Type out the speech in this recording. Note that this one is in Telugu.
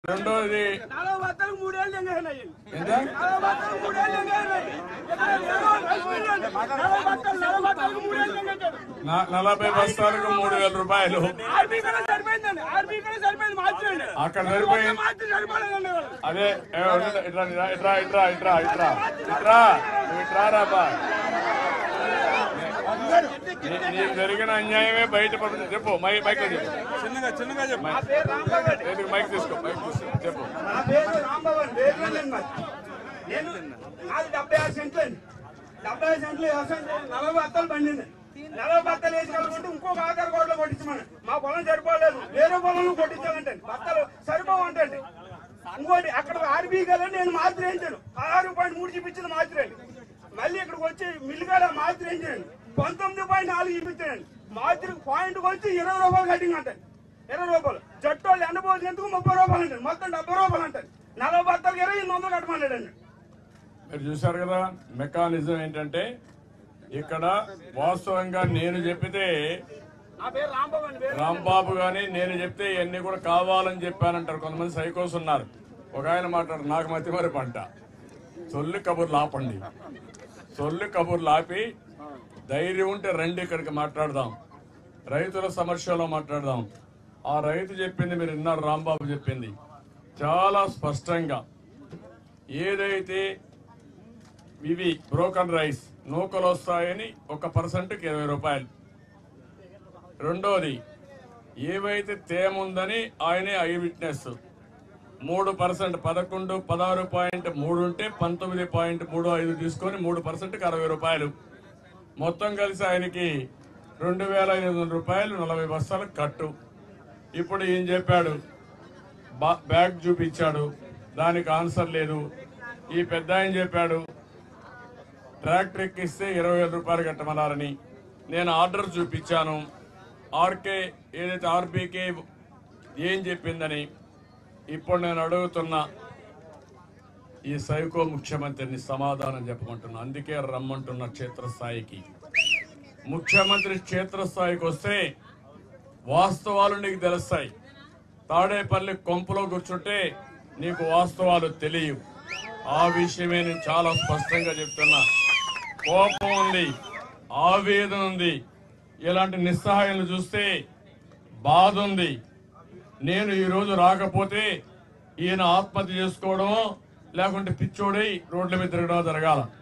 రెండోది నలభై బత్తలకు మూడేళ్ళు ఎంగేసినాయి ఎంత నలభై బత్తలకు మూడేళ్ళు ఎంగేసినాయి నలభై బత్తలు నలభై బత్తలకు మూడేళ్ళు ఎంగేశాడు నా- నలభై బస్తాలకు మూడు వేల రూపాయలు ఆర్బీ కూడా సరిపోయిందండి ఆర్బీ కూడా సరిపోయింది మార్చండి అక్కడ సరిపోయింది మార్చి సరిపోలేదండి వాళ్ళు. అదే ఏ, ఇట్రా ఇట్రా ఇట్రా ఇట్రా ఇట్రా ఇట్రా ఇట్రా నువ్వు ఇట్రా రాబా నీ- నీకు జరిగిన అన్యాయమే బయట పడుతుంది చెప్పు మై మైక్ చెప్పు చిన్నగా చిన్నగా చెప్పు నా పేరు రాంబాబు ఎందుకు మైక్ తీసుకో మైక్ తీసుకో చెప్పు నా పేరు రాంబాబు వేరులేండి మరి నేను నాది డెబ్బై ఆరు సెంట్లు అండి డెబ్బై ఆరు సెంట్లు వ్యవసాయం చేయాలి. నలభై బత్తలు పండింది నలభై బత్తలు వేసి కలుపుకుంటే ఇంకొక ఆధార్ కోడ్లో కొట్టించమని మా పొలం సరిపోలేదు వేరే పొలంలో కొట్టించాలంటే బత్తలు సరిపోవంటండి ఇంకోటి అక్కడ ఆర్బీ కదా నేను మాత్రం వేయించాను పదహారు పాయింట్ మూడు చూపించింది మాత్రం మళ్ళీ ఇక్కడికి వచ్చి మిల్లు కాడ మాత్రం వేయించాను పంతొమ్మిది పాయింట్ నాలుగు చూపించాను మాత్రం పాయింట్ వచ్చి ఇరవై రూపాయలు కటింగ్ అంటారు ఇరవై రూపాయలు జట్టు వాళ్ళు ఎండబోసినందుకు ముప్పై రూపాయలు అంటారు మొత్తం డెబ్బై రూపాయలు అంటారు నలభై బత్తలకు ఇరవై ఎనిమిది వందలు కట్టమన్నాడండి మీరు చూశారు కదా మెకానిజం ఏంటంటే ఇక్కడ వాస్తవంగా నేను చెప్పితే నా పేరు రాంబాబు అండి పేరు రాంబాబు గాని నేను చెప్తే ఇవన్నీ కూడా కావాలని చెప్పానంటారు కొంతమంది సైకోస్ ఉన్నారు ఒక ఆయన మాట్లాడు నాకు మతి మరి పంట సొల్లు కబుర్లు ఆపండి సొల్లు కబుర్లు ఆపి ధైర్యం ఉంటే రండి ఇక్కడికి మాట్లాడదాం రైతుల సమస్యలో మాట్లాడదాం ఆ రైతు చెప్పింది మీరు విన్నారు రాంబాబు చెప్పింది చాలా స్పష్టంగా ఏదైతే ఇవి బ్రోకన్ రైస్ నూకలు వస్తాయని ఒక పర్సెంట్కి ఇరవై రూపాయలు రెండోది ఏవైతే తేమ ఉందని ఆయనే ఐ విట్నెస్ మూడు పర్సెంట్ పదకొండు పదహారు పాయింట్ మూడు ఉంటే పంతొమ్మిది పాయింట్ మూడు ఐదు తీసుకొని మూడు పర్సెంట్కి అరవై రూపాయలు మొత్తం కలిసి ఆయనకి రెండు వేల ఐదు వందల రూపాయలు నలభై బస్తాలు కట్టు ఇప్పుడు ఏం చెప్పాడు బా- బ్యాగ్ చూపించాడు దానికి ఆన్సర్ లేదు ఈ పెద్ద ఆయన చెప్పాడు ట్రాక్టర్ ఎక్కిస్తే ఇరవై వేల రూపాయలు కట్టమన్నారని నేను ఆర్డర్ చూపించాను ఆర్కే ఏదైతే ఆర్బీకే ఏం చెప్పిందని ఇప్పుడు నేను అడుగుతున్నా ఈ సైకో ముఖ్యమంత్రిని సమాధానం చెప్పమంటున్నా అందుకే రమ్మంటున్న క్షేత్రస్థాయికి ముఖ్యమంత్రి క్షేత్రస్థాయికి వస్తే వాస్తవాలు నీకు తెలుస్తాయి తాడేపల్లి కొంపలో కూర్చుంటే నీకు వాస్తవాలు తెలియవు ఆ విషయమే నేను చాలా స్పష్టంగా చెప్తున్నా కోపం ఉంది ఆవేదన ఉంది ఇలాంటి నిస్సహాయాలు చూస్తే బాధ ఉంది నేను ఈ రోజు రాకపోతే ఈయన ఆత్మహత్య చేసుకోవడమో లేకుంటే పిచ్చోడై రోడ్ల మీద తిరగడం జరగాల